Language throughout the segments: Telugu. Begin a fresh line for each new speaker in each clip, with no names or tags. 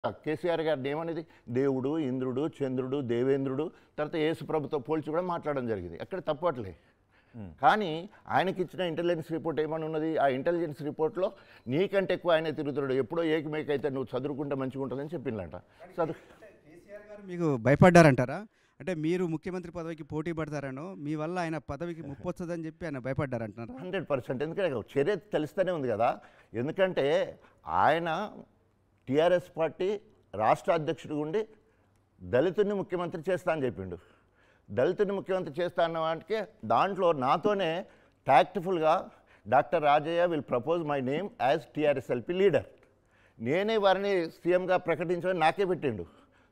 కేసీఆర్ గారిని ఏమనేది దేవుడు ఇంద్రుడు చంద్రుడు దేవేంద్రుడు తర్వాత యేసు ప్రభుతో పోల్చి కూడా మాట్లాడడం జరిగింది ఎక్కడ తప్పట్లే కానీ ఆయనకి ఇచ్చిన ఇంటెలిజెన్స్ రిపోర్ట్ ఏమని ఉన్నది ఆ ఇంటెలిజెన్స్ రిపోర్ట్లో నీకంటే ఎక్కువ ఆయన తిరుగుతున్నాడు ఎప్పుడో ఏకమేక అయితే నువ్వు చదువుకుంటే మంచిగా ఉంటుందని చెప్పిందంట చదువు
కేసీఆర్ గారు మీకు భయపడ్డారంటారా అంటే మీరు ముఖ్యమంత్రి పదవికి పోటీ పడతారనో మీ వల్ల ఆయన పదవికి ముప్పు వస్తుందని చెప్పి ఆయన భయపడ్డారంటున్నారా
హండ్రెడ్ పర్సెంట్ ఎందుకంటే చర్య తెలుస్తూనే ఉంది కదా ఎందుకంటే ఆయన టీఆర్ఎస్ పార్టీ రాష్ట్ర అధ్యక్షుడు ఉండి దళితుడిని ముఖ్యమంత్రి చేస్తా అని చెప్పిండు దళితుడిని ముఖ్యమంత్రి చేస్తా అన్న వాటికి దాంట్లో నాతోనే టాక్ట్ఫుల్గా doctor Rajaiah will propose my name as TRSLP leader నేనే వారిని సీఎంగా ప్రకటించమని నాకే పెట్టిండు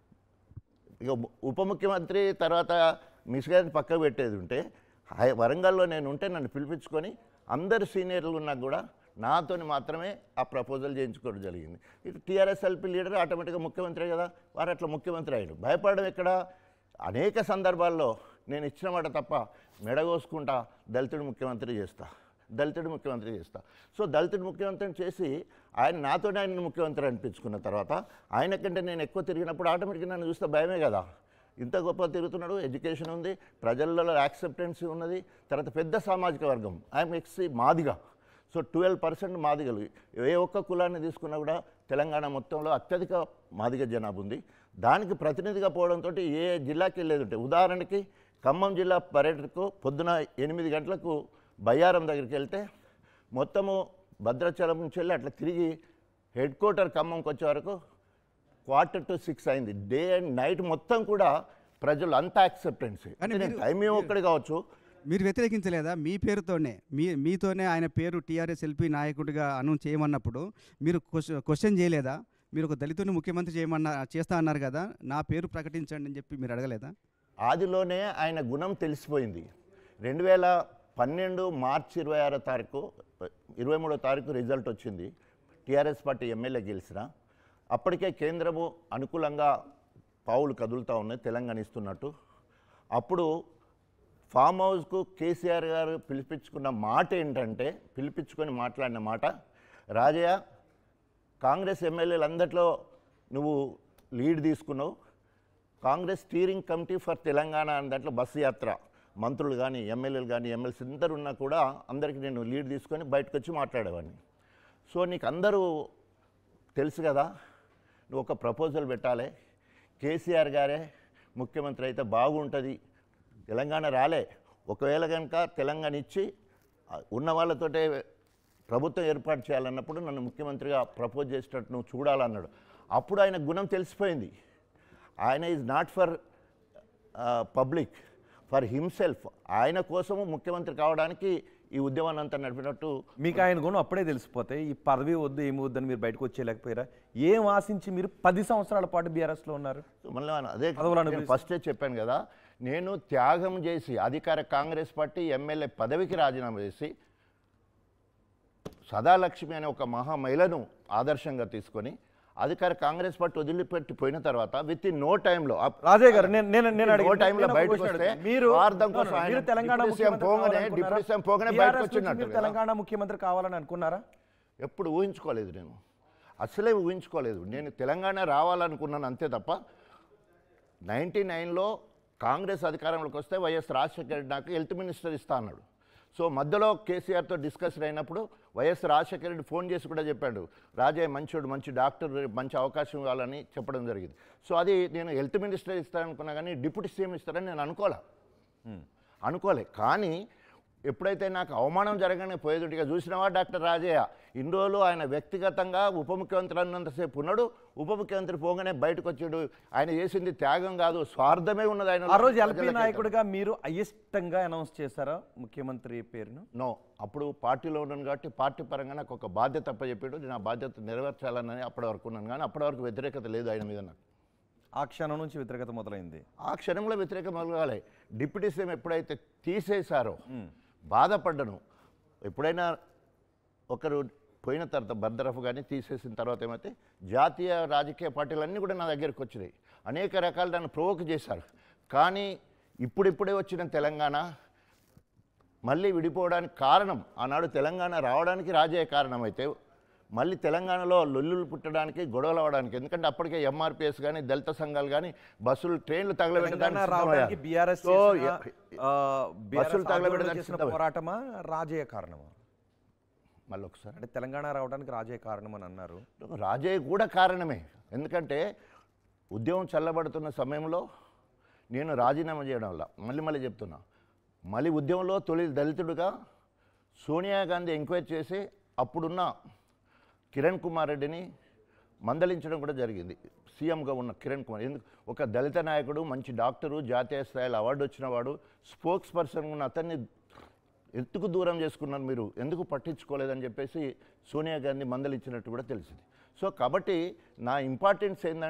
ఇక ఉ- ఉప ముఖ్యమంత్రి తర్వాత మిస్గారిని పక్కకు పెట్టేది ఉంటే హై- వరంగల్లో నేను ఉంటే నన్ను పిలిపించుకొని అందరు సీనియర్లు ఉన్నా కూడా నాతోని మాత్రమే ఆ ప్రపోజల్ చేయించుకోవడం జరిగింది ఇటు టీఆర్ఎస్ ఎల్పీ లీడర్ ఆటోమేటిక్గా ముఖ్యమంత్రి కదా వారు అట్లా ముఖ్యమంత్రి అయ్యాడు భయపడడం ఎక్కడ అనేక సందర్భాల్లో నేను ఇచ్చిన మాట తప్ప మెడగోసుకుంటా దళితుడు ముఖ్యమంత్రి చేస్తా దళితుడు ముఖ్యమంత్రి చేస్తా సో దళితుడు ముఖ్యమంత్రిని చేసి ఆయన నాతోనే ఆయన ముఖ్యమంత్రి అనిపించుకున్న తర్వాత ఆయన కంటే నేను ఎక్కువ తిరిగినప్పుడు ఆటోమేటిక్గా నన్ను చూస్తే భయమే కదా ఇంత గొప్ప తిరుగుతున్నాడు ఎడ్యుకేషన్ ఉంది ప్రజలలో యాక్సెప్టెన్సీ ఉన్నది తర్వాత పెద్ద సామాజిక వర్గం I'm ex Madiga so twelve percent మాదిగలు ఏ ఒక్క కులాన్ని తీసుకున్నా కూడా తెలంగాణ మొత్తంలో అత్యధిక మాదిగ జనాభా ఉంది దానికి ప్రతినిధిగా పోవడంతో ఏ జిల్లాకి వెళ్ళేది ఉంటాయి ఉదాహరణకి ఖమ్మం జిల్లా పర్యటనకు పొద్దున ఎనిమిది గంటలకు బయ్యారం దగ్గరికి వెళ్తే మొత్తము భద్రాచలం నుంచి వెళ్ళి అట్లా తిరిగి హెడ్ క్వార్టర్ ఖమ్మంకి వచ్చే వరకు క్వార్టర్ టు సిక్స్ అయింది డే అండ్ నైట్ మొత్తం కూడా ప్రజలు అంత యాక్సెప్టెన్సీ
కానీ
అంటే
మీరు-
టైం ఒక్కడి కావచ్చు
మీరు వ్యతిరేకించలేదా మీ పేరుతోనే మీ మీతోనే ఆయన పేరు టీఆర్ఎస్ ఎల్పీ నాయకుడిగా అనౌన్స్ చేయమన్నప్పుడు మీరు క్వశ్చ- క్వశ్చన్ చేయలేదా మీరు ఒక దళితుని ముఖ్యమంత్రి చేయమన్నా చేస్తా అన్నారు కదా నా పేరు ప్రకటించండి అని చెప్పి మీరు అడగలేదా
ఆదిలోనే ఆయన గుణం తెలిసిపోయింది రెండు వేల పన్నెండు మార్చి ఇరవై ఆరో తారీఖు ఇరవై మూడో తారీఖు రిజల్ట్ వచ్చింది టీఆర్ఎస్ పార్టీ ఎమ్మెల్యే గెలిచిన అప్పటికే కేంద్రము అనుకూలంగా పావులు కదులుతూ ఉన్నాయి తెలంగాణ ఇస్తున్నట్టు అప్పుడు ఫామ్ హౌస్కు కేసీఆర్ గారు పిలిపించుకున్న మాట ఏంటంటే పిలిపించుకొని మాట్లాడిన మాట రాజయ్య కాంగ్రెస్ ఎమ్మెల్యేలు అందరిలో నువ్వు లీడ్ తీసుకున్నావు Congress steering committee for Telangana అనే దాంట్లో బస్సు యాత్ర మంత్రులు కానీ ఎమ్మెల్యేలు కానీ ఎమ్మెల్సీ అందరు ఉన్నా కూడా అందరికీ నేను లీడ్ తీసుకొని బయటకు వచ్చి మాట్లాడేవాడిని సో నీకు అందరూ తెలుసు కదా నువ్వు ఒక ప్రపోజల్ పెట్టాలి కేసీఆర్ గారే ముఖ్యమంత్రి అయితే బాగుంటుంది తెలంగాణ రాలే ఒకవేళ కనుక తెలంగాణ ఇచ్చి ఆ, ఉన్న వాళ్ళతోటే ప్రభుత్వం ఏర్పాటు చేయాలన్నప్పుడు నన్ను ముఖ్యమంత్రిగా ప్రపోజ్ చేసేటట్టు నువ్వు చూడాలన్నాడు అప్పుడు ఆయన గుణం తెలిసిపోయింది ఆయన is not for public for himself ఆయన కోసము ముఖ్యమంత్రి కావడానికి ఈ ఉద్యమాన్ని అంతా నడిపినట్టు
మీకు ఆయన గుణం అప్పుడే తెలిసిపోతే ఈ పదవి వద్దు ఏమి వద్దని మీరు బయటకు వచ్చేయలేకపోయారా ఏం ఆశించి మీరు పది సంవత్సరాల పాటు బీఆర్ఎస్లో ఉన్నారు
మళ్ళీ ఆయన అదే
పదవులను
నేను ఫస్టే చెప్పాను కదా నేను త్యాగం చేసి అధికార కాంగ్రెస్ పార్టీ ఎమ్మెల్యే పదవికి రాజీనామా చేసి సదాలక్ష్మి అనే ఒక మహా మహిళను ఆదర్శంగా తీసుకొని అధికార కాంగ్రెస్ పార్టీ వదిలిపెట్టి పోయిన తర్వాత విత్ ఇన్ నో టైంలో
రాజయ్య గారు నేను నేను నేను
నో
అడిగిన-
టైంలో
నేను ఒక
బయటకు
question
వస్తే
అడుగుతాను. మీరు
స్వార్థం
no,
కోసం
no,
ఆయన
మీరు తెలంగాణ
డిప్యూటీ సీఎం
ముఖ్యమంత్రి
పోగానే
కావాలనుకున్నారా?
డిప్యూటీ సీఎం పోగానే
TRS
బయటకు
నుంచి
వచ్చినట్టు
మీరు
కదా.
తెలంగాణ ముఖ్యమంత్రి కావాలని అనుకున్నారా
ఎప్పుడు ఊహించుకోలేదు నేను అసలే ఊహించుకోలేదు నేను తెలంగాణ రావాలనుకున్నాను అంతే తప్ప నైంటీ నైన్లో కాంగ్రెస్ అధికారంలోకి వస్తే వైఎస్ రాజశేఖర రెడ్డి నాకు హెల్త్ మినిస్టర్ ఇస్తా అన్నాడు సో మధ్యలో కేసీఆర్తో డిస్కషన్ అయినప్పుడు వైఎస్ రాజశేఖర రెడ్డి ఫోన్ చేసి కూడా చెప్పాడు రాజయ్య మంచోడు మంచి డాక్టర్ మంచి అవకాశం ఇవ్వాలని చెప్పడం జరిగింది సో అది నేను హెల్త్ మినిస్టర్ ఇస్తాననుకున్నా కానీ డిప్యూటీ సీఎం ఇస్తారని నేను అనుకోలే అనుకోలే కానీ ఎప్పుడైతే నాకు అవమానం జరగగానే పోయేదుంటిగా చూసినావా డాక్టర్ రాజయ్య ఇన్ని రోజులు ఆయన వ్యక్తిగతంగా ఉప ముఖ్యమంత్రి అన్నంతసేపు ఉన్నాడు ఉప ముఖ్యమంత్రి పోగానే బయటకు వచ్చాడు ఆయన చేసింది త్యాగం కాదు స్వార్థమే ఉన్నది ఆయన
ఆ రోజు ఎల్పీ
ప్రజలకైతే.
నాయకుడిగా మీరు అయిష్టంగా అనౌన్స్ చేశారా ముఖ్యమంత్రి పేరును
నో అప్పుడు పార్టీలో ఉన్నాను కాబట్టి పార్టీ పరంగా నాకు ఒక బాధ్యత చెప్పాడు నేను ఆ బాధ్యత నెరవేర్చాలని అప్పటి వరకు ఉన్నాను కానీ అప్పటి వరకు వ్యతిరేకత లేదు ఆయన మీద నాకు
ఆ క్షణం నుంచి వ్యతిరేకత మొదలైంది
ఆ క్షణంలో వ్యతిరేకం మొదలగాలి డిప్యూటీ సీఎం ఎప్పుడైతే తీసేశారో బాధపడ్డను ఎప్పుడైనా ఒకరు పోయిన తర్వాత బర్దరఫ్ కానీ తీసేసిన తర్వాత ఏమైతే జాతీయ రాజకీయ పార్టీలన్నీ కూడా నా దగ్గరికి వచ్చినాయి అనేక రకాలు నన్ను ప్రోవోక్ చేశారు కానీ ఇప్పుడిప్పుడే వచ్చిన తెలంగాణ మళ్ళీ విడిపోవడానికి కారణం ఆనాడు తెలంగాణ రావడానికి రాజయ్య కారణమైతే మళ్ళీ తెలంగాణలో లొల్లులు పుట్టడానికి గొడవలు అవ్వడానికి ఎందుకంటే అప్పటికే ఎంఆర్పిఎస్ కానీ దళిత సంఘాలు కానీ బస్సులు ట్రైన్లు
తెలంగాణ
తగలబెట్టడానికి
రావడానికి
సిద్ధమయ్యారు.
బీఆర్ఎస్
సో,
చేసిన,
ఎ-
ఆ, BRS
బస్సులు తగలబెట్టడానికి
ఆధ్వర్యంలో చేసిన
సిద్ధమయ్యారు.
పోరాటమా రాజయ్య కారణమా
మళ్ళీ ఒకసారి
అంటే తెలంగాణ రావడానికి రాజయ్య కారణం అని అన్నారు
రాజయ్య కూడా కారణమే ఎందుకంటే ఉద్యమం చల్లబడుతున్న సమయంలో నేను రాజీనామా చేయడం వల్ల మళ్ళీ మళ్ళీ చెప్తున్నా మళ్ళీ ఉద్యమంలో తొలి దళితుడిగా సోనియా గాంధీ ఎంక్వైరీ చేసి అప్పుడున్న కిరణ్ కుమార్ రెడ్డిని మందలించడం కూడా జరిగింది సీఎంగా ఉన్న కిరణ్ కుమార్ ఎందుకు ఒక దళిత నాయకుడు మంచి డాక్టరు జాతీయ స్థాయిలో అవార్డు వచ్చిన వాడు స్పోక్స్ పర్సన్ ఉన్న అతన్ని ఎందుకు దూరం చేసుకున్నారు మీరు ఎందుకు పట్టించుకోలేదని చెప్పేసి సోనియా గాంధీ మందలిచ్చినట్టు కూడా తెలిసింది సో కాబట్టి నా ఇంపార్టెన్స్ ఏంటంటే